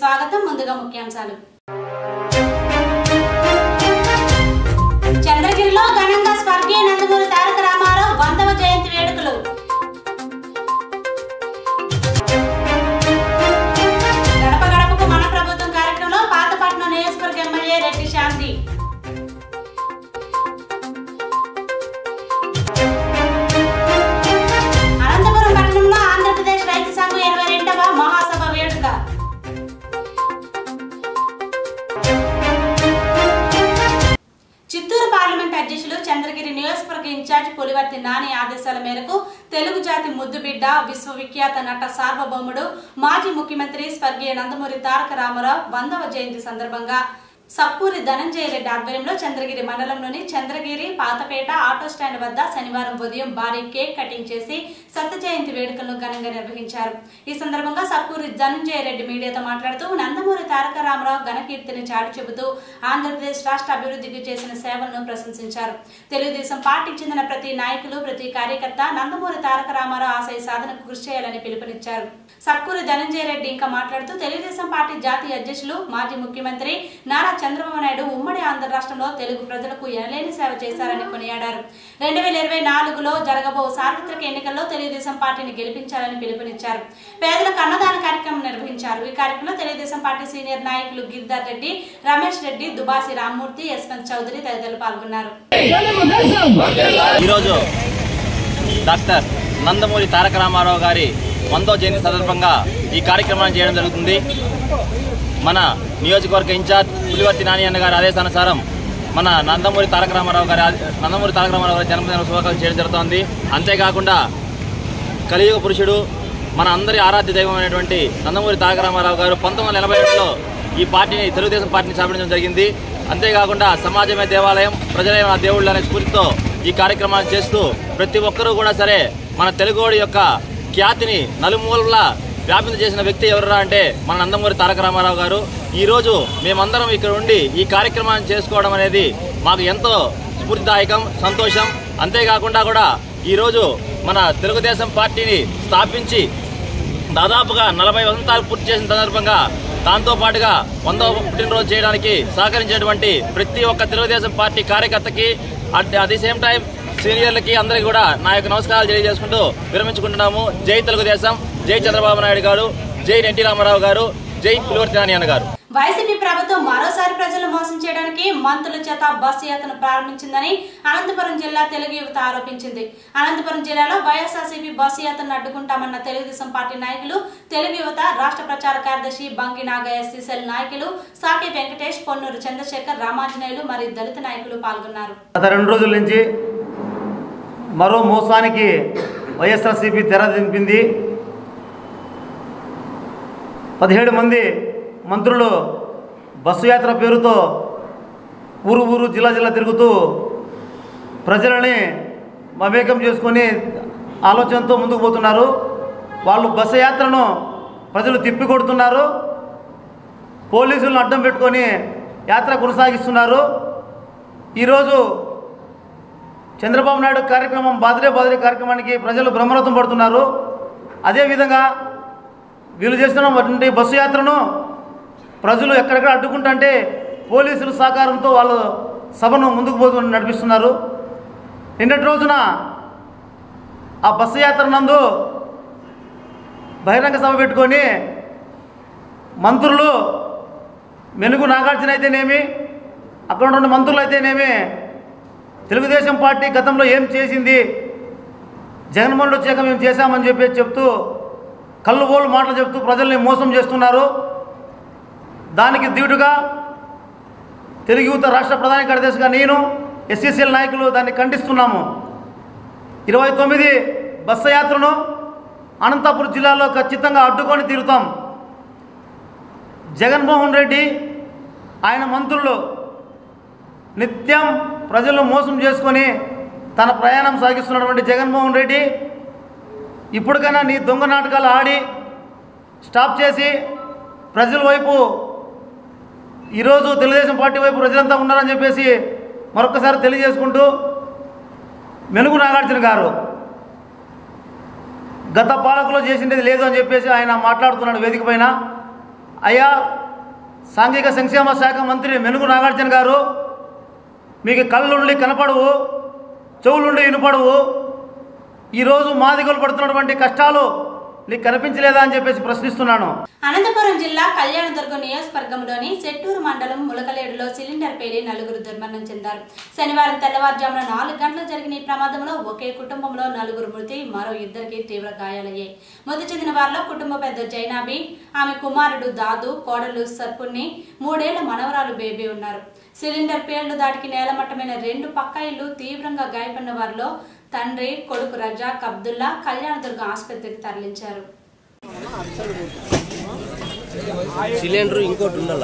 స్వాగతం ముందుగా ముఖ్యాంశాలు చంద్రగిరిలో ఘనంగా స్వర్గీయ నందమూరి తారక రామారావు వందవ జయంతి వేడుకలు గడప గడపకు మన ప్రభుత్వం కార్యక్రమంలో పాతపట్నం నియోజకవర్గ ఎమ్మెల్యే రెడ్డి శాంతి అనంతపురం పట్టణంలో ఆంధ్రప్రదేశ్ రైతు సంఘం ఇరవై రెండవ మహాసభ వేడుక చిత్తూరు పార్లమెంట్ అధ్యక్షులు చంద్రగిరి నియోజకవర్గ ఇన్ఛార్జ్ పులివర్తి నాని ఆదేశాల మేరకు తెలుగు జాతి ముద్దుబిడ్డ విశ్వవిఖ్యాత నట సార్వభౌముడు మాజీ ముఖ్యమంత్రి స్వర్గీయ నందమూరి తారక రామారావు వందవ జయంతి సందర్భంగా సప్పూరి ధనంజయ రెడ్డి ఆధ్వర్యంలో చంద్రగిరి మండలంలోని చంద్రగిరి పాతపేట ఆటో స్టాండ్ వద్ద శనివారం ఉదయం భారీ కేక్ కటింగ్ చేసి సత్త జయంతి వేడుకలను ఘనంగా నిర్వహించారు ఈ సందర్భంగా సప్పూరి ధనంజయ రెడ్డి మీడియాతో మాట్లాడుతూ నందమూరి తారక రామారావు ఘనకీర్తిని చాటి చెబుతూ ఆంధ్రప్రదేశ్ రాష్ట్ర అభివృద్ధికి చేసిన సేవలను ప్రశంసించారు తెలుగుదేశం పార్టీకి చెందిన ప్రతి నాయకులు ప్రతి కార్యకర్త నందమూరి తారక రామారావు ఆశయ సాధనకు కృషి చేయాలని పిలుపునిచ్చారు సక్కూరి ధనంజయ రెడ్డి ఇంకా మాట్లాడుతూ తెలుగుదేశం పార్టీ జాతీయ అధ్యక్షులు మాజీ ముఖ్యమంత్రి నారా చంద్రబాబు నాయుడు ఉమ్మడి ఆంధ్ర రాష్ట్రంలో తెలుగు ప్రజలకు ఎనలేని సేవ చేశారని కొనియాడారు రెండు వేల ఇరవై నాలుగులో జరగబో సార్వత్రిక ఎన్నికల్లో తెలుగుదేశం పార్టీని గెలిపించాలని పిలుపునిచ్చారు పేదలకు అన్నదాన కార్యక్రమం నిర్వహించారు ఈ కార్యక్రమంలో తెలుగుదేశం పార్టీ సీనియర్ నాయకులు గిరిధర్ రెడ్డి రమేష్ రెడ్డి దుబాసి రామ్మూర్తి యశ్వంత్ చౌదరి తదితరులు పాల్గొన్నారు ఈరోజు డాక్టర్ నందమూరి తారక రామారావు గారి వందో జయంతి సందర్భంగా ఈ కార్యక్రమాన్ని చేయడం జరుగుతుంది మన నియోజకవర్గ ఇన్ఛార్జ్ పులివర్తి నాని అన్న గారి ఆదేశానుసారం మన నందమూరి తారక రామారావు గారి ఆది- నందమూరి తారక రామారావు గారి జన్మదిన శుభాకాంక్షలు చేయడం జరుగుతోంది అంతేకాకుండా కలియుగ పురుషుడు మన అందరి ఆరాధ్య దైవం అయినటువంటి నందమూరి తారక రామారావు గారు పంతొమ్మిది వందల ఎనభై ఏడులో ఈ పార్టీని తెలుగుదేశం పార్టీని స్థాపించడం జరిగింది అంతేకాకుండా సమాజమే దేవాలయం ప్రజలే మన దేవుళ్ళు అనే స్ఫూర్తితో ఈ కార్యక్రమాన్ని చేస్తూ ప్రతి ఒక్కరూ కూడా సరే మన తెలుగోడి యొక్క ఖ్యాతిని నలుమూలలా వ్యాపింప చేసిన వ్యక్తి ఎవరురా అంటే మన నందమూరి తారక రామారావు గారు ఈరోజు మేమందరం ఇక్కడ ఉండి ఈ కార్యక్రమాన్ని చేసుకోవడం అనేది మాకు ఎంతో స్ఫూర్తిదాయకం సంతోషం అంతేకాకుండా కూడా ఈరోజు మన తెలుగుదేశం పార్టీని స్థాపించి దాదాపుగా నలభై వసంతాలు పూర్తి చేసిన సందర్భంగా దాంతో పాటుగా వందవ పుట్టినరోజు చేయడానికి సహకరించినటువంటి ప్రతి ఒక్క తెలుగుదేశం పార్టీ కార్యకర్తకి అట్ ది సేమ్ టైం సీనియర్లకి అందరికీ కూడా నా యొక్క నమస్కారాలు తెలియజేసుకుంటూ విరమించుకుంటున్నాము జై తెలుగుదేశం జై చంద్రబాబు నాయుడు గారు జై ఎన్టీ రామారావు గారు జై పులివర్తి నాని అన్న గారు వైసీపీ ప్రభుత్వం మరోసారి ప్రజలను మోసం చేయడానికి మంత్రుల చేత బస్సు యాత్రను ప్రారంభించిందని అనంతపురం జిల్లా తెలుగు యువత ఆరోపించింది అనంతపురం జిల్లాలో వైఎస్ఆర్సీపీ బస్సు యాత్రను అడ్డుకుంటామన్న తెలుగుదేశం పార్టీ నాయకులు తెలుగు యువత రాష్ట్ర ప్రచార కార్యదర్శి బంగి నాగయ్య సిసెల్ నాయకులు సాకే వెంకటేష్ పొన్నూరు చంద్రశేఖర్ రామాంజనేయులు మరియు దళిత నాయకులు పాల్గొన్నారు గత రెండు రోజుల నుంచి మరో మోసానికి వైఎస్ఆర్సీపీ తెర దింపింది పదిహేడు మంది మంత్రులు బస్సు యాత్ర పేరుతో ఊరు ఊరు జిల్లా జిల్లా తిరుగుతూ ప్రజలని మమేకం చేసుకొని ఆలోచనతో ముందుకు పోతున్నారు వాళ్ళు బస్సు యాత్రను ప్రజలు తిప్పి కొడుతున్నారు పోలీసులను అడ్డం పెట్టుకొని యాత్ర కొనసాగిస్తున్నారు ఈరోజు చంద్రబాబు నాయుడు కార్యక్రమం బాదిరే బాదిరే కార్యక్రమానికి ప్రజలు బ్రహ్మరథం పడుతున్నారు అదేవిధంగా వీళ్ళు చేస్తున్నటువంటి బస్సు యాత్రను ప్రజలు ఎక్కడెక్కడ అడ్డుకుంటుంటే పోలీసుల సహకారంతో వాళ్ళు సభను ముందుకు పోతూ నడిపిస్తున్నారు నిన్నటి రోజున ఆ బస్సు యాత్ర నందు బహిరంగ సభ పెట్టుకొని మంత్రులు మెనుగు నాగార్జున అయితేనేమి అక్కడ ఉన్న మంత్రులు అయితేనేమి తెలుగుదేశం పార్టీ గతంలో ఏం చేసింది జగన్మోహన్ రెడ్డి వచ్చాక మేము చేశామని చెప్పి చెప్తూ కళ్ళు బోళ్ళు మాటలు చెప్తూ ప్రజల్ని మోసం చేస్తున్నారు దానికి ధీటుగా తెలుగు యువత రాష్ట్ర ప్రధాన కార్యదర్శిగా నేను ఎస్సీసీఎల్ నాయకులు దాన్ని ఖండిస్తున్నాము ఇరవై తొమ్మిది బస్సు యాత్రను అనంతపురం జిల్లాలో ఖచ్చితంగా అడ్డుకొని తీరుతాం జగన్మోహన్ రెడ్డి ఆయన మంత్రులు నిత్యం ప్రజలను మోసం చేసుకొని తన ప్రయాణం సాగిస్తున్నటువంటి జగన్మోహన్ రెడ్డి ఇప్పటికైనా నీ దొంగ నాటకాలు ఆడి స్టాప్ చేసి ప్రజల వైపు ఈరోజు తెలుగుదేశం పార్టీ వైపు ప్రజలంతా ఉన్నారని చెప్పేసి మరొకసారి తెలియజేసుకుంటూ మెనుగు నాగార్జున గారు గత పాలకులు చేసిండేది లేదు అని చెప్పేసి ఆయన మాట్లాడుతున్నాడు వేదిక పైన అయ్యా సాంఘిక సంక్షేమ శాఖ మంత్రి మెనుగు నాగార్జున గారు మీకు కళ్ళుండి కనపడవు చెవులుండి వినపడవు ఈరోజు మాదిగలు పడుతున్నటువంటి కష్టాలు నీకు కనిపించలేదా అని చెప్పేసి ప్రశ్నిస్తున్నాను అనంతపురం జిల్లా కళ్యాణదుర్గం నియోజకవర్గంలోని సెట్టూరు మండలం ములకలేడులో సిలిండర్ పేలి నలుగురు దుర్మరణం చెందారు శనివారం తెల్లవారుజామున నాలుగు గంటలకు జరిగిన ఈ ప్రమాదంలో ఒకే కుటుంబంలో నలుగురు మృతి మరో ఇద్దరికి తీవ్ర గాయాలయ్యాయి మృతి చెందిన వారిలో కుటుంబ పెద్ద జైనాబి ఆమె కుమారుడు దాదు కోడలు సర్పుణ్ణి మూడేళ్ల మనవరాలు బేబీ ఉన్నారు సిలిండర్ పేర్లు దాటికి నేలమట్టమైన రెండు పక్క ఇళ్లు తీవ్రంగా గాయపడిన వారిలో తండ్రి కొడుకు రజాక్ అబ్దుల్లా కళ్యాణదుర్గం ఆసుపత్రికి తరలించారు సిలిండర్ ఇంకోటి ఉండాల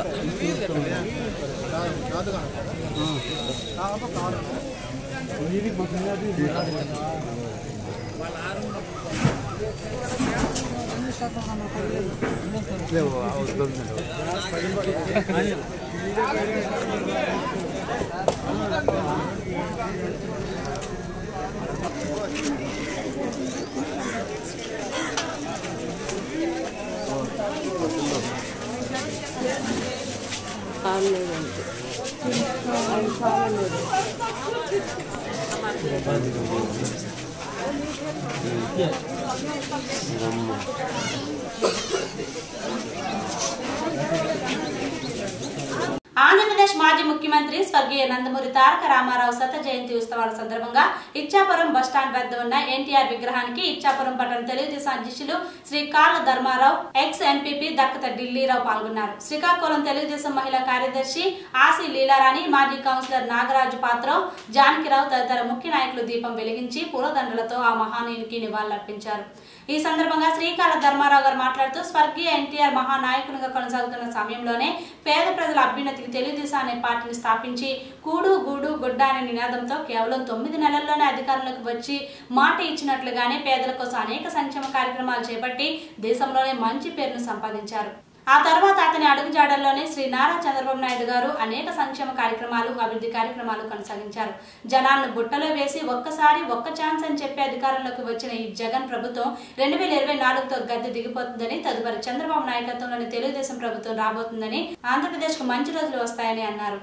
ఆంధ్రప్రదేశ్ మాజీ ముఖ్యమంత్రి స్వర్గీయ నందమూరి తారక రామారావు శత జయంతి ఉత్సవాల సందర్భంగా ఇచ్చాపురం బస్టాండ్ వద్ద ఉన్న ఎన్టీఆర్ విగ్రహానికి ఇచ్చాపురం పట్టణ తెలుగుదేశం అధ్యక్షులు శ్రీ కాళ్ళ ధర్మారావు ఎక్స్ ఎంపీపీ దక్కత ఢిల్లీరావు పాల్గొన్నారు శ్రీకాకుళం తెలుగుదేశం మహిళా కార్యదర్శి ఆసి లీలారాణి మాజీ కౌన్సిలర్ నాగరాజు పాత్రవ్ జానకిరావు తదితర ముఖ్య నాయకులు దీపం వెలిగించి పూలదండలతో ఆ మహానీయునికి నివాళులర్పించారు ఈ సందర్భంగా శ్రీకాళ ధర్మారావు గారు మాట్లాడుతూ స్వర్గీయ ఎన్టీఆర్ మహానాయకునిగా కొనసాగుతున్న సమయంలోనే పేద ప్రజల అభ్యున్నతికి తెలుగుదేశం అనే పార్టీని స్థాపించి కూడు గూడు గుడ్డ అనే నినాదంతో కేవలం తొమ్మిది నెలల్లోనే అధికారంలోకి వచ్చి మాట ఇచ్చినట్లుగానే పేదల కోసం అనేక సంక్షేమ కార్యక్రమాలు చేపట్టి దేశంలోనే మంచి పేరును సంపాదించారు ఆ తర్వాత అతని అడుగుజాడల్లోనే శ్రీ నారా చంద్రబాబు నాయుడు గారు అనేక సంక్షేమ కార్యక్రమాలు అభివృద్ధి కార్యక్రమాలు కొనసాగించారు జనాలను బుట్టలో వేసి ఒక్కసారి ఒక్క ఛాన్స్ అని చెప్పి అధికారంలోకి వచ్చిన ఈ జగన్ ప్రభుత్వం రెండు వేల ఇరవై నాలుగుతో గద్దె దిగిపోతుందని తదుపరి చంద్రబాబు నాయకత్వంలోని తెలుగుదేశం ప్రభుత్వం రాబోతుందని ఆంధ్రప్రదేశ్ కు మంచి రోజులు వస్తాయని అన్నారు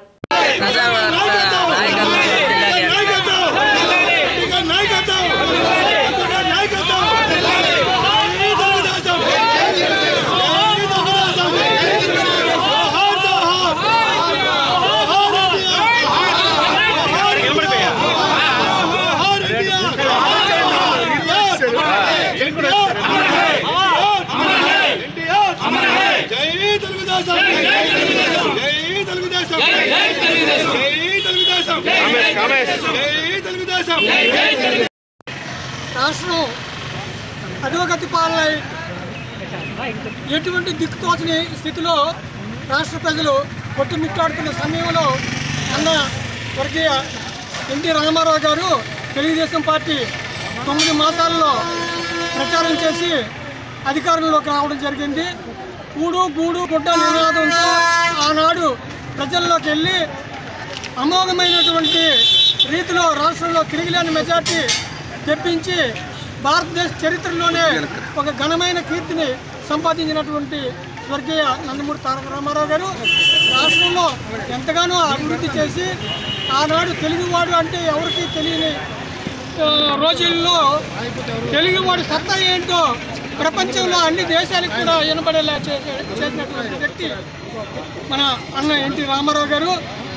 రాష్ట్రం అధోగతి పాలనై ఎటువంటి దిక్కుతోచని స్థితిలో రాష్ట్ర ప్రజలు కొట్టుమిట్టాడుతున్న సమయంలో అన్న వర్గీయ ఎన్టీ రామారావు గారు తెలుగుదేశం పార్టీ తొమ్మిది మాసాల్లో ప్రచారం చేసి అధికారంలోకి రావడం జరిగింది కూడు గూడు గుడ్డ నినాదంతో ఆనాడు ప్రజల్లోకి వెళ్ళి అమోఘమైనటువంటి రీతిలో రాష్ట్రంలో తిరిగిలేని మెజార్టీ తెప్పించి భారతదేశ చరిత్రలోనే ఒక ఘనమైన కీర్తిని సంపాదించినటువంటి స్వర్గీయ నందమూరి తారక రామారావు గారు రాష్ట్రంలో ఎంతగానో అభివృద్ధి చేసి ఆనాడు తెలుగువాడు అంటే ఎవరికీ తెలియని ఆ, రోజుల్లో తెలుగువాడి సత్తా ఏంటో ప్రపంచంలో అన్ని దేశాలకు కూడా వినపడేలా చేసే చేసినటువంటి వ్యక్తి మన అన్న ఎన్టీ రామారావు గారు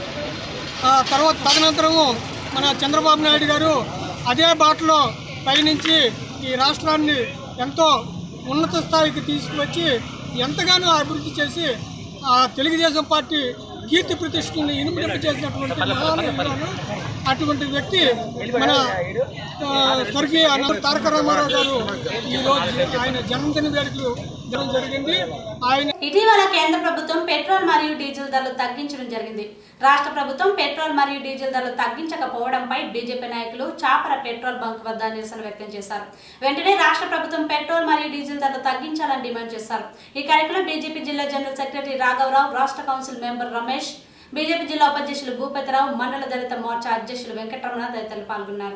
ఆ తర్వాత తదనంతరము మన చంద్రబాబు నాయుడు గారు అదే బాటలో పయనించి ఈ రాష్ట్రాన్ని ఎంతో ఉన్నత స్థాయికి తీసుకువచ్చి ఎంతగానో అభివృద్ధి చేసి ఆ తెలుగుదేశం పార్టీ కీర్తి ప్రతిష్టలను ఇనుమడింప చేసినటువంటి మహానుభావులు. అటువంటి వ్యక్తి మన ఆ, స్వర్గీయ అన్న తారక రామారావు గారు ఈరోజు ఆయన జన్మదిన వేడుకలు జరగడం జరిగింది ఆయన ఇటీవల కేంద్ర ప్రభుత్వం పెట్రోల్ మరియు డీజిల్ ధరలు తగ్గించడం జరిగింది రాష్ట్ర ప్రభుత్వం పెట్రోల్ మరియు డీజిల్ ధరలు తగ్గించకపోవడంపై బీజేపీ నాయకులు చాపర పెట్రోల్ బంక్ వద్ద నిరసన వ్యక్తం చేశారు వెంటనే రాష్ట్ర ప్రభుత్వం పెట్రోల్ మరియు డీజిల్ ధరలు తగ్గించాలని డిమాండ్ చేశారు ఈ కార్యక్రమంలో బీజేపీ జిల్లా జనరల్ సెక్రటరీ రాఘవరావు రాష్ట్ర కౌన్సిల్ మెంబర్ రమేష్ బీజేపీ జిల్లా ఉపాధ్యక్షులు భూపతిరావు మండల దళిత మోర్చా అధ్యక్షులు వెంకటరమణ తదితరులు పాల్గొన్నారు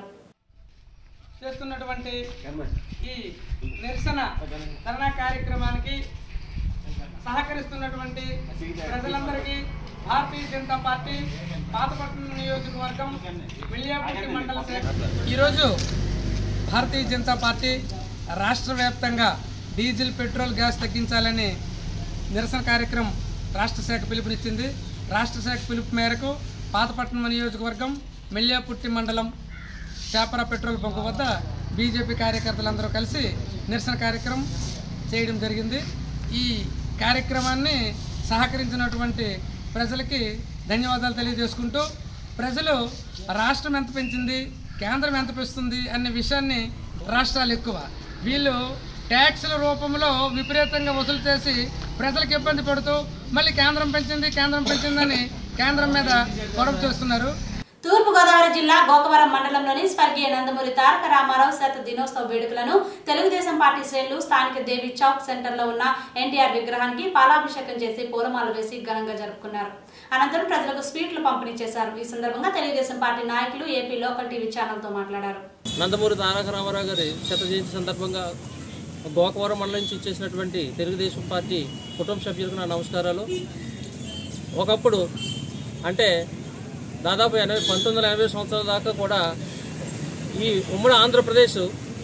చేస్తున్నటువంటి ఈ నిరసన ధర్నా కార్యక్రమానికి సహకరిస్తున్నటువంటి ప్రజలందరికీ భారతీయ జనతా పార్టీ పాతపట్నం నియోజకవర్గం విలియాపట్టి మండల శాఖ ఈరోజు భారతీయ జనతా పార్టీ రాష్ట్ర వ్యాప్తంగా డీజిల్ పెట్రోల్ గ్యాస్ తగ్గించాలని నిరసన కార్యక్రమం రాష్ట్ర శాఖ పిలుపునిచ్చింది రాష్ట్ర శాఖ పిలుపు మేరకు పాతపట్నం నియోజకవర్గం మెల్లియాపుట్టి మండలం చేపర పెట్రోల్ బంకు వద్ద బీజేపీ కార్యకర్తలందరూ కలిసి నిరసన కార్యక్రమం చేయడం జరిగింది ఈ కార్యక్రమాన్ని సహకరించినటువంటి ప్రజలకి ధన్యవాదాలు తెలియజేసుకుంటూ ప్రజలు రాష్ట్రం ఎంత పెంచింది కేంద్రం ఎంత పెంచుతుంది అనే విషయాన్ని రాష్ట్రాలు ఎక్కువ వీళ్ళు ట్యాక్సుల రూపంలో విపరీతంగా వసూలు చేసి ప్రజలకు ఇబ్బంది పడుతూ మళ్ళీ కేంద్రం పెంచింది కేంద్రం పెంచిందని కేంద్రం మీద గొడవ చేస్తున్నారు తూర్పుగోదావరి జిల్లా గోకవరం మండలంలోని స్వర్గీయ నందమూరి తారక రామారావు శత దినోత్సవ వేడుకలను తెలుగుదేశం పార్టీ శ్రేణులు స్థానిక దేవి చౌక్ సెంటర్ లో ఉన్న ఎన్టీఆర్ విగ్రహానికి పాలాభిషేకం చేసి పూలమాల వేసి ఘనంగా జరుపుకున్నారు అనంతరం ప్రజలకు స్వీట్లు పంపిణీ చేశారు ఈ సందర్భంగా తెలుగుదేశం పార్టీ నాయకులు ఏపీ లోకల్ టీవీ ఛానల్ తో మాట్లాడారు నందమూరి తారక రామారావు గారి శత జయంతి సందర్భంగా గోకవరం మండలం నుంచి ఇచ్చేసినటువంటి తెలుగుదేశం పార్టీ కుటుంబ సభ్యులకు నా నమస్కారాలు ఒకప్పుడు అంటే దాదాపు ఎనభై పంతొమ్మిది వందల ఎనభై సంవత్సరాల దాకా కూడా ఈ ఉమ్మడి ఆంధ్రప్రదేశ్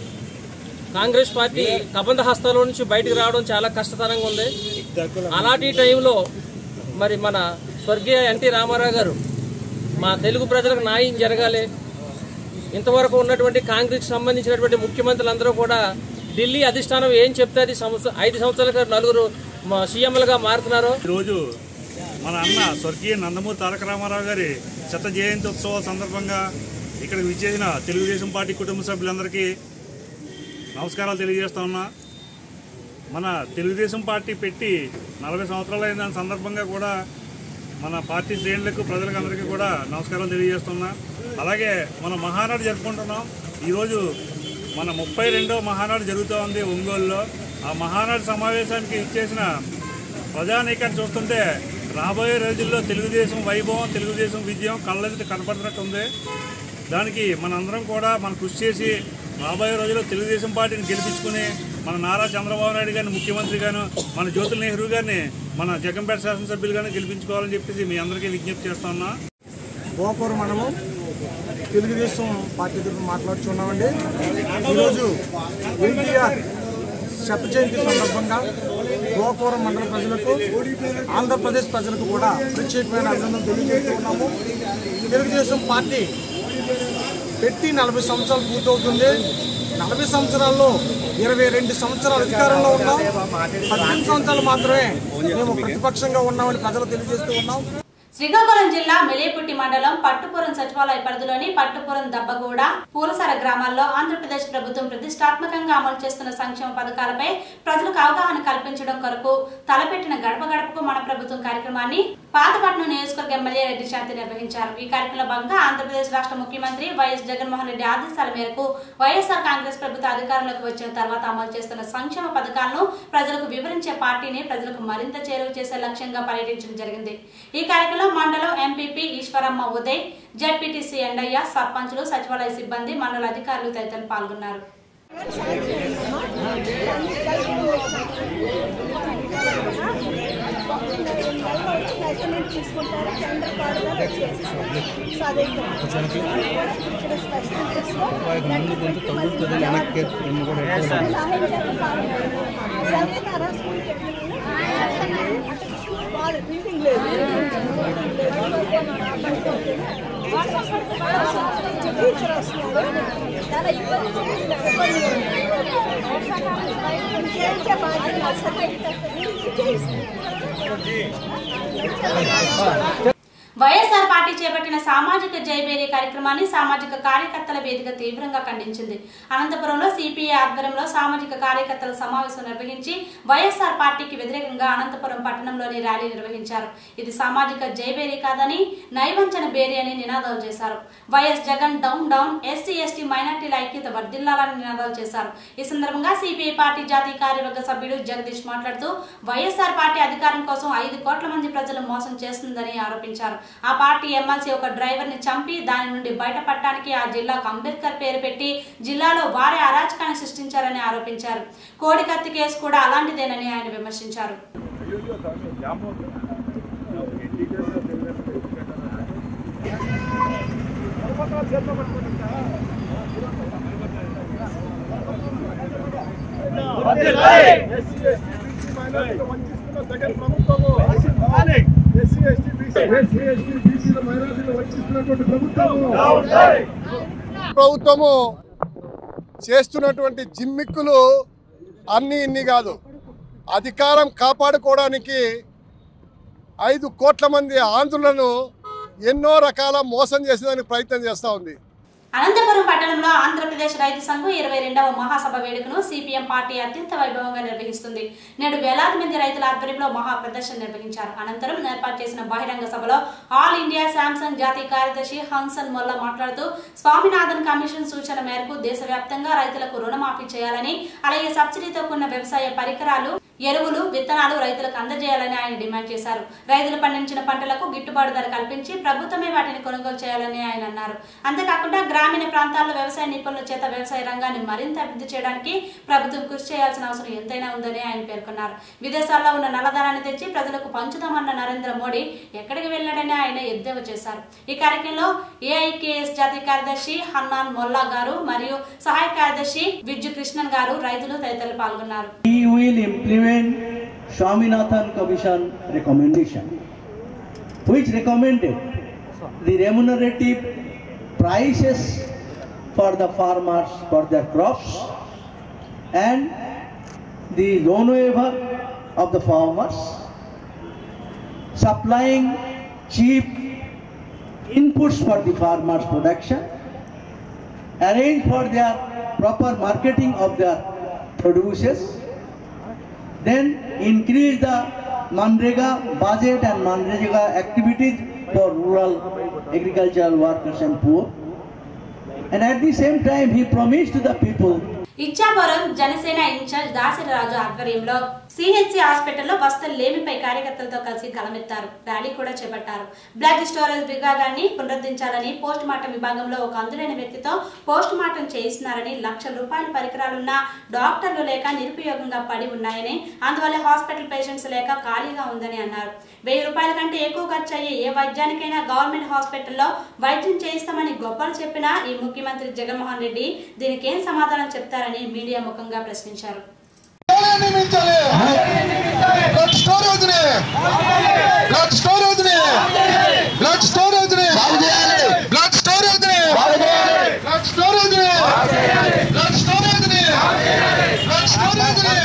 కాంగ్రెస్ పార్టీ కబంధ హస్తాల నుంచి బయటికి రావడం చాలా కష్టతరంగా ఉంది అలాంటి టైంలో మరి మన స్వర్గీయ ఎన్టీ రామారావు గారు మా తెలుగు ప్రజలకు న్యాయం జరగాలి ఇంతవరకు ఉన్నటువంటి కాంగ్రెస్ సంబంధించినటువంటి ముఖ్యమంత్రులందరూ కూడా ఢిల్లీ అధిష్టానం ఏం చెప్తే అది సంవత్సరం ఐదు సంవత్సరాలుగా నలుగురు మా సీఎంలుగా మారుతున్నారు ఈరోజు మన అన్న స్వర్గీయ నందమూరి తారక రామారావు గారి శత జయంతి ఉత్సవ సందర్భంగా ఇక్కడికి విచ్చేసిన తెలుగుదేశం పార్టీ కుటుంబ సభ్యులందరికీ నమస్కారాలు తెలియజేస్తా ఉన్నా మన తెలుగుదేశం పార్టీ పెట్టి నలభై సంవత్సరాలు అయిన దాని సందర్భంగా కూడా మన పార్టీ శ్రేణులకు ప్రజలకు అందరికీ కూడా నమస్కారాలు తెలియజేస్తున్నా అలాగే మన మహానాడు జరుపుకుంటున్నాం ఈరోజు మన ముప్పై రెండో మహానాడు జరుగుతూ ఉంది ఒంగోలులో ఆ మహానాడు సమావేశానికి ఇచ్చేసిన ప్రజానీకాన్ని చూస్తుంటే రాబోయే రోజుల్లో తెలుగుదేశం వైభవం తెలుగుదేశం విజయం కళ్ళెదుట కనపడుతున్నట్టు ఉంది దానికి మనందరం కూడా మనం కృషి చేసి రాబోయే రోజుల్లో తెలుగుదేశం పార్టీని గెలిపించుకుని మన నారా చంద్రబాబు నాయుడు గారిని ముఖ్యమంత్రిగాను మన జ్యోతుల నెహ్రూ గారిని మన జగంపేట శాసనసభ్యులుగాను గెలిపించుకోవాలని చెప్పేసి మీ అందరికీ విజ్ఞప్తి చేస్తా ఉన్నా గోకూరు మనము తెలుగుదేశం పార్టీ తరఫున మాట్లాడుతున్నామండి ఈరోజు ఎన్టీఆర్ శత జయంతి సందర్భంగా గోకూరం మండల ప్రజలకు ఆంధ్రప్రదేశ్ ప్రజలకు కూడా ప్రత్యేకమైన అభినందనలు తెలియజేస్తూ ఉన్నాము తెలుగుదేశం పార్టీ పెట్టి నలభై సంవత్సరాలు పూర్తవుతుంది నలభై సంవత్సరాల్లో ఇరవై రెండు సంవత్సరాలు అధికారంలో ఉన్నాం పద్దెనిమిది సంవత్సరాలు మాత్రమే మేము ప్రతిపక్షంగా ఉన్నామని ప్రజలు తెలియజేస్తూ ఉన్నాం శ్రీకాకుళం జిల్లా మెలేపుట్టి మండలం పట్టుపురం సచివాలయ పరిధిలోని పట్టుపురం దబ్బగూడ పూలసర గ్రామాల్లో ఆంధ్రప్రదేశ్ ప్రభుత్వం ప్రతిష్టాత్మకంగా అమలు చేస్తున్న సంక్షేమ పథకాలపై ప్రజలకు అవగాహన కల్పించడం కొరకు తలపెట్టిన గడప గడపకు మన ప్రభుత్వం కార్యక్రమాన్ని పాతపట్నం నియోజకవర్గ ఎమ్మెల్యే రెడ్డి శాంతి నిర్వహించారు ఈ కార్యక్రమంలో భాగంగా ఆంధ్రప్రదేశ్ రాష్ట్ర ముఖ్యమంత్రి వైఎస్ జగన్మోహన్ రెడ్డి ఆదేశాల మేరకు వైఎస్ఆర్ కాంగ్రెస్ ప్రభుత్వ అధికారంలోకి వచ్చిన తర్వాత అమలు చేస్తున్న సంక్షేమ పథకాలను ప్రజలకు వివరించే పార్టీని ప్రజలకు మరింత చేరువ చేసే లక్ష్యంగా పర్యటించడం జరిగింది ఈ కార్యక్రమంలో మండలం ఎంపీపీ ఈశ్వరమ్మ ఉదయ్ జడ్పీటీసీ ఎండయ్య సర్పంచులు సచివాలయ సిబ్బంది మండల అధికారులు తదితరులు పాల్గొన్నారు బిల్డింగ్ లేదు టీచర్ వస్తున్నారు చాలా ఇబ్బంది ఇంకేంటే బాగా వైఎస్ఆర్ పార్టీ చేపట్టిన సామాజిక జైబేరి కార్యక్రమాన్ని సామాజిక కార్యకర్తల వేదిక తీవ్రంగా ఖండించింది అనంతపురంలో సిపిఐ ఆధ్వర్యంలో సామాజిక కార్యకర్తల సమావేశం నిర్వహించి వైఎస్ఆర్ పార్టీకి వ్యతిరేకంగా అనంతపురం పట్టణంలోని ర్యాలీ నిర్వహించారు ఇది సామాజిక జైబేరి కాదని నైవంచన బేరి అని నినాదాలు చేశారు YS Jagan down down SC ST మైనార్టీల ఐక్యత వర్ధిల్లాలని నినాదాలు చేశారు ఈ సందర్భంగా సిపిఐ పార్టీ జాతీయ కార్యవర్గ సభ్యుడు జగదీష్ మాట్లాడుతూ వైఎస్ఆర్ పార్టీ అధికారం కోసం ఐదు కోట్ల మంది ప్రజలు మోసం చేస్తుందని ఆరోపించారు ఆ పార్టీ ఎమ్మెల్సీ ఒక డ్రైవర్ ని చంపి దాని నుండి బయటపడటానికి ఆ జిల్లాకు అంబేద్కర్ పేరు పెట్టి జిల్లాలో వారే అరాచకాన్ని సృష్టించారని ఆరోపించారు కోడికత్తి కేసు కూడా అలాంటిదేనని ఆయన విమర్శించారు ప్రభుత్వము చేస్తున్నటువంటి జిమ్మిక్కులు అన్ని ఇన్ని కాదు అధికారం కాపాడుకోవడానికి ఐదు కోట్ల మంది ఆంధ్రులను ఎన్నో రకాల మోసం చేసేదానికి ప్రయత్నం చేస్తూ ఉంది అనంతపురం పట్టణంలో ఆంధ్రప్రదేశ్ రైతు సంఘం ఇరవై రెండవ మహాసభ వేడుకను సిపిఎం పార్టీ అత్యంత వైభవంగా నిర్వహిస్తుంది నేడు వేలాది మంది రైతుల ఆధ్వర్యంలో మహా ప్రదర్శన నిర్వహించారు అనంతరం ఏర్పాటు చేసిన బహిరంగ సభలో ఆల్ ఇండియా శాంసంగ్ జాతీయ కార్యదర్శి హన్సన్ మొల్ల మాట్లాడుతూ స్వామినాథన్ కమిషన్ సూచన మేరకు దేశవ్యాప్తంగా రైతులకు రుణమాఫీ చేయాలని అలాగే సబ్సిడీతో కూడిన వ్యవసాయ పరికరాలు ఎరువులు విత్తనాలు రైతులకు అందజేయాలని ఆయన డిమాండ్ చేశారు రైతులు పండించిన పంటలకు గిట్టుబాటు ధర కల్పించి ప్రభుత్వమే వాటిని కొనుగోలు చేయాలని ఆయన అన్నారు అంతేకాకుండా గ్రామీణ ప్రాంతాల్లో వ్యవసాయ నిపుణుల చేత వ్యవసాయ రంగాన్ని మరింత అభివృద్ధి చేయడానికి ప్రభుత్వం కృషి చేయాల్సిన అవసరం ఎంతైనా ఉందని ఆయన పేర్కొన్నారు విదేశాల్లో ఉన్న నల్లధనాన్ని తెచ్చి ప్రజలకు పంచుదామన్న నరేంద్ర మోడీ ఎక్కడికి వెళ్ళాడని ఆయన ఎద్దేవా చేశారు ఈ కార్యక్రమంలో ఏఐకేఎస్ జాతీయ కార్యదర్శి హన్నాన్ మొల్లా గారు మరియు సహాయ కార్యదర్శి విద్యు కృష్ణన్ గారు రైతులు తదితరులు పాల్గొన్నారు We will implement Swaminathan Commission recommendation, which recommended the remunerative prices for the farmers for their crops and the loan waiver of the farmers, supplying cheap inputs for the farmers' production, arrange for their proper marketing of their produces, then increase the Manrega budget and Manrega activities for rural agricultural workers and poor. And at the same time, he promised to the people Ichchapuram Janasena incharge Dasariraju ఆధ్వర్యంలో CHC హాస్పిటల్లో వసతులు లేమిపై కార్యకర్తలతో కలిసి గలమెత్తారు rally కూడా చేపట్టారు blood storage విభాగాన్ని పునరుద్ధరించాలని post mortem విభాగంలో ఒక అందులైన వ్యక్తితో పోస్ట్ మార్టం చేయిస్తున్నారని లక్షల రూపాయల పరికరాలున్న డాక్టర్లు లేక నిరుపయోగంగా పడి ఉన్నాయని అందువల్ల హాస్పిటల్ పేషెంట్స్ లేక ఖాళీగా ఉందని అన్నారు వెయ్యి రూపాయల కంటే ఎక్కువ ఖర్చు అయ్యే ఏ వైద్యానికైనా గవర్నమెంట్ హాస్పిటల్లో వైద్యం చేయిస్తామని గొప్పలు చెప్పిన ఈ ముఖ్యమంత్రి జగన్మోహన్ రెడ్డి దీనికి ఏం సమాధానం చెప్తారని మీడియా ముఖంగా ప్రశ్నించారు బ్లడ్ స్టోరేజ్ ని బ్లడ్ స్టోరేజ్ ని బ్లడ్ స్టోరేజ్ ని బ్లడ్ స్టోరేజ్ ని బ్లడ్ స్టోరేజ్ ని బ్లడ్ స్టోరేజ్ ని బ్లడ్ స్టోరేజ్ ని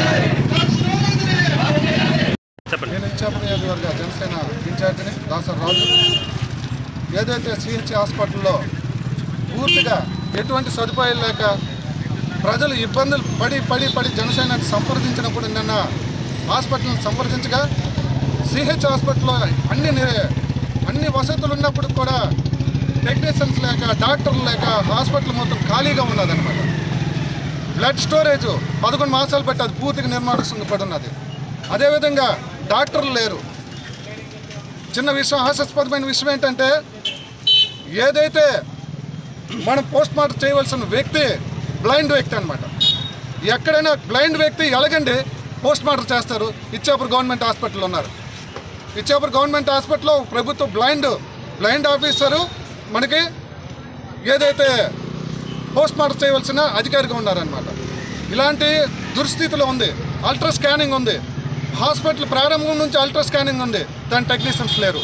నేను ఇచ్చాపురం నియోజకవర్గ జనసేన ఇన్ఛార్జిని దాసర్ రాజు ఏదైతే సిహెచ్ హాస్పిటల్లో పూర్తిగా ఎటువంటి సదుపాయాలు లేక ప్రజలు ఇబ్బందులు పడి పడి పడి జనసేన సంప్రదించినప్పుడు నిన్న హాస్పిటల్ని సంప్రదించగా సిహెచ్ హాస్పిటల్లో అన్ని ని- అన్ని వసతులు ఉన్నప్పుడు కూడా టెక్నీషియన్స్ లేక డాక్టర్లు లేక హాస్పిటల్ మొత్తం ఖాళీగా ఉన్నదన్నమాట బ్లడ్ స్టోరేజ్ పదకొండు మాసాలు పెట్టి అది పూర్తిగా నిర్మాణం పడి ఉన్నది అదేవిధంగా డాక్టర్లు లేరు చిన్న విషయం హాస్యాస్పదమైన విషయం ఏంటంటే ఏదైతే మనం పోస్ట్ మార్టం చేయవలసిన వ్యక్తి బ్లైండ్ వ్యక్తి అనమాట ఎక్కడైనా బ్లైండ్ వ్యక్తి ఎలాగండి పోస్ట్ మార్టం చేస్తారు ఇచ్చాపురం గవర్నమెంట్ హాస్పిటల్ ఉన్నారు ఇచ్చాపురం గవర్నమెంట్ హాస్పిటల్లో ప్రభుత్వ బ్లైండ్ బ్లైండ్ ఆఫీసరు మనకి ఏదైతే పోస్ట్ మార్టం చేయవలసిన అధికారిగా ఉన్నారనమాట ఇలాంటి దుస్థితిలో ఉంది అల్ట్రా స్కానింగ్ ఉంది హాస్పిటల్ ప్రారంభం నుంచి అల్ట్రా స్కానింగ్ ఉంది దాని టెక్నీషియన్స్ లేరు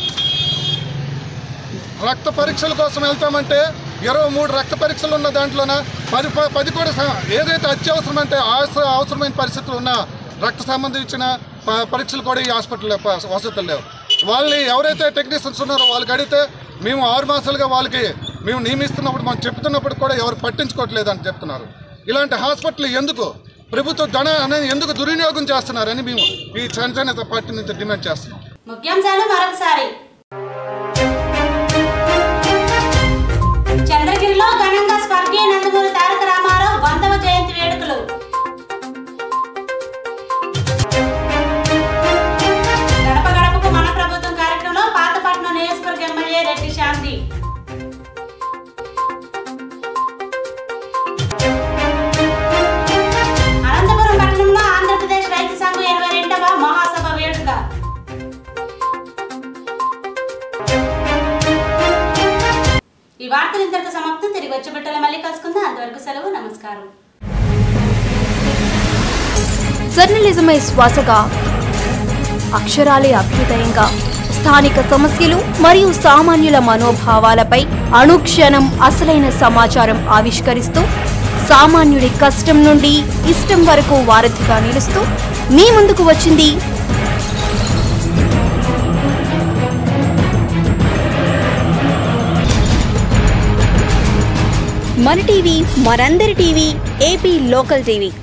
రక్త పరీక్షల కోసం వెళ్తామంటే ఇరవై మూడు రక్త పరీక్షలు ఉన్న దాంట్లోన పది ప- పది కూడా స- ఏదైతే అత్యవసరం అంటే అవసర అవసరమైన పరిస్థితులు ఉన్న రక్త సంబంధించిన ప- పరీక్షలు కూడా ఈ హాస్పిటల్లో ప- వసతులు లేవు వాళ్ళని ఎవరైతే టెక్నీషియన్స్ ఉన్నారో వాళ్ళకి అడిగితే మేము ఆరు మాసాలుగా వాళ్ళకి మేము నియమిస్తున్నప్పుడు మనం చెప్తున్నప్పుడు కూడా ఎవరు పట్టించుకోవట్లేదు అని చెప్తున్నారు ఇలాంటి హాస్పిటల్ ఎందుకు ప్రభుత్వ ధన అనేది ఎందుకు దుర్వినియోగం చేస్తున్నారని మేము ఈ జనసేన పార్టీ నుంచి డిమాండ్ చేస్తున్నాం ముఖ్యాంశాలు మరొకసారి చంద్రగిరిలో ఘనంగా స్వర్గీయ నందమూరి తారక రామారావు వందవ జయంతి వేడుకలు గడప గడపకు మన ప్రభుత్వం కార్యక్రమంలో పాతపట్నం నియోజకవర్గ ఎమ్మెల్యే రెడ్డి శాంతి అనంతపురం పట్టణంలో ఆంధ్రప్రదేశ్ రైతు సంఘం ఇరవై రెండవ మహాసభ వేడుక వార్తలు ఇంతటితో సమాప్తం తిరిగి వచ్చే బిడ్డల మళ్ళీ కలుసుకుందాం అంతవరకు సెలవు నమస్కారం జర్నలిజమే శ్వాసగా అక్షరాలే అభ్యుదయంగా స్థానిక సమస్యలు మరియు సామాన్యుల మనోభావాలపై అనుక్షణం అసలైన సమాచారం ఆవిష్కరిస్తూ సామాన్యుడి కష్టం నుండి ఇష్టం వరకు వారధిగా నిలుస్తూ మీ ముందుకు వచ్చింది మన టీవీ మనందరి టీవీ ఏపీ లోకల్ టీవీ